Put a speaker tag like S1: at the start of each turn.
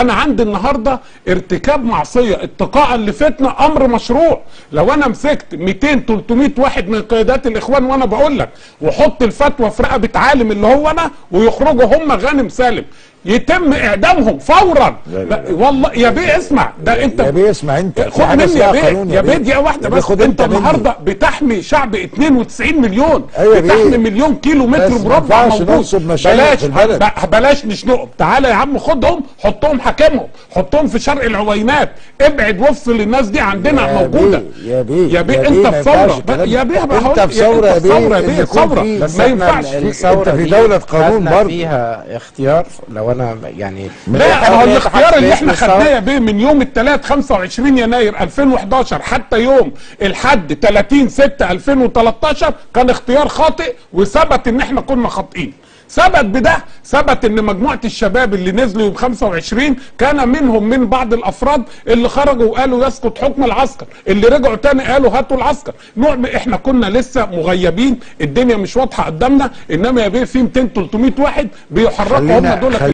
S1: انا عندي النهارده ارتكاب معصيه اتقاء لفتنه امر مشروع لو انا مسكت 200 300 واحد من قيادات الاخوان وانا بقول لك وحط الفتوى في رقبه عالم اللي هو انا ويخرجوا هم غانم سالم يتم اعدامهم فورا
S2: لا، لا،
S1: لا والله يا بيه اسمع ده انت
S2: يا بيه اسمع انت في
S1: خد
S2: حاجة
S1: مني يا
S2: اسمها
S1: بيه
S2: قانون
S1: يا بيه دقيقه واحده
S2: يا بيه
S1: بس
S2: خد
S1: انت
S2: مني.
S1: النهارده بتحمي شعب 92 مليون
S2: أيوة يا بيه.
S1: بتحمي مليون كيلو متر
S2: بس ما
S1: مربع
S2: ينفعش
S1: موجود
S2: ننصب مشايخ
S1: بلاش
S2: في البلد.
S1: ب- بلاش نشنقهم تعالى يا عم خدهم حطهم حاكمهم حطهم في شرق العوينات ابعد وفصل الناس دي عندنا
S2: يا
S1: موجوده
S2: بيه، يا بيه،
S1: يا بيه
S2: يا
S1: انت
S2: بيه،
S1: في
S2: ما
S1: ثوره
S2: ينفعش الكلام
S1: يا
S2: ده.
S1: بيه بقى
S2: انت
S1: هو-
S2: في ثورة يا
S1: انت في
S2: بيه،
S1: ثوره يا
S2: ان
S1: بيه
S2: يكون
S1: ثوره
S2: في-
S3: بس
S1: ما
S3: احنا
S1: ينفعش
S3: ال- الثورة
S2: انت في
S3: دي
S2: دولة قانون
S3: خدنا
S2: برضه.
S3: فيها اختيار لو انا يعني
S1: لا هو الاختيار اللي احنا
S3: باسم
S1: خدناه يا بيه من يوم الثلاث 25 يناير 2011 حتى يوم الحد 30 6 2013 كان اختيار خاطئ وثبت ان احنا كنا خاطئين ثبت بده ثبت ان مجموعه الشباب اللي نزلوا يوم 25 كان منهم من بعض الافراد اللي خرجوا وقالوا يسقط حكم العسكر اللي رجعوا تاني قالوا هاتوا العسكر نوع من- احنا كنا لسه مغيبين الدنيا مش واضحه قدامنا انما يا بيه في 200 300 واحد بيحركوا هم
S2: خلينا-
S1: دول